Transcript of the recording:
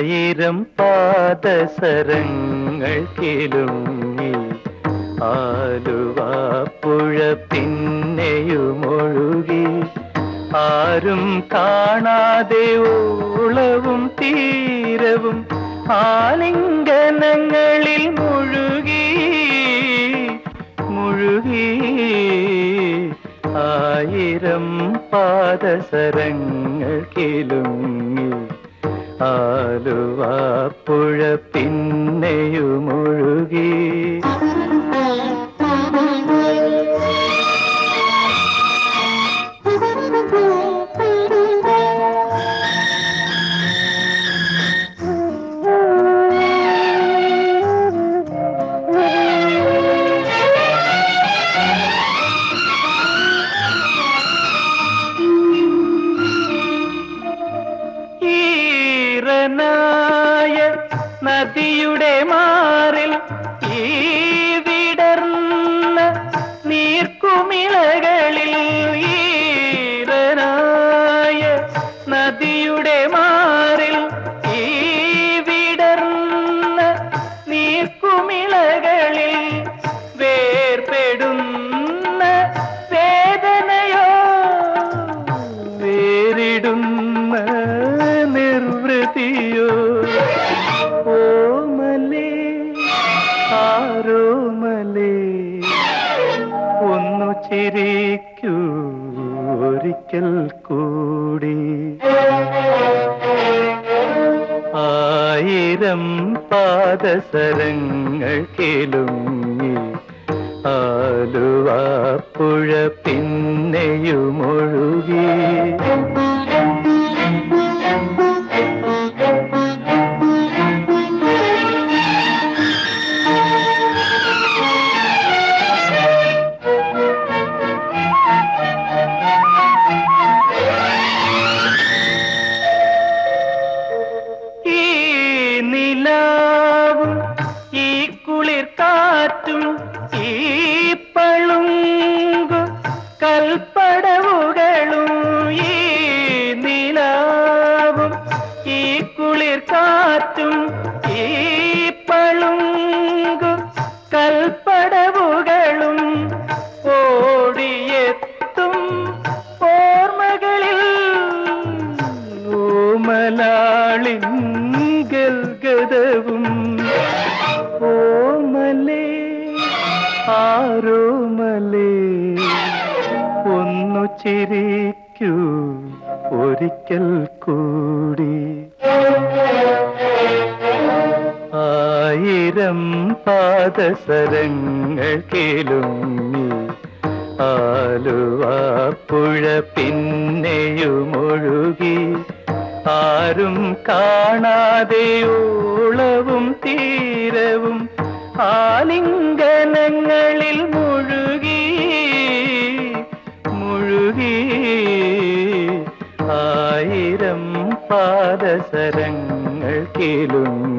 ആയിരം പാദസരങ്ങൾ കിലുങ്ങി ആലുവാപ്പുഴ പിന്നെയുമൊഴുകി ആരും കാണാതെ ഓളവും തീരവും ആലിംഗനങ്ങളിൽ മുഴുകി മുഴുകി ആയിരം പാദസരങ്ങൾ കിലുങ്ങി ആലുവാപ്പുഴ പിന്നെയുമൊഴുകി ഈറനായ നദിയുടെ മാറിൽ ഈ വിടർന്ന നീർക്കുമിളകളിൽ ഈറനായ നദിയുടെ മാറിൽ ഈ വിടർന്ന നീർക്കുമിളകളിൽ വേർപെടുന്ന വേദനയോ വേറിടുന്ന നിർവൃതിയോ ഓമലേ ആരോമലേ ഒന്നു ചിരിക്കൂ ഒരിക്കൽ കൂടി ആയിരം പാദസരങ്ങൾ കിലുങ്ങി ആലുവാപ്പുഴ പിന്നെയുമൊഴുകി ഈ നിലാവും ഈ കുളിർ കാറ്റും ഈ പളുങ്കു കൽപ്പടവുകളും ഈ നിലാവും ഈ കുളിർ കാറ്റും ഈ പളുങ്കു കൽപ്പടവുകളും ഓടിയെത്തും ഓർമ്മകളിൽ ഓമലാളിൻ ഗൽഗതവും ഓമലേ ആരോമലേ ഒന്നു ചിരിക്കൂ ഒരിക്കൽ കൂടി ആയിരം പാദസരങ്ങൾ കിലുങ്ങി ആലുവാപ്പുഴ പിന്നെയുമൊഴുകി ആരും കാണാതെ ഓളവും തീരവും ആലിംഗനങ്ങളിൽ മുഴുകി മുഴുകി ആയിരം പാദസരങ്ങൾ കിലുങ്ങി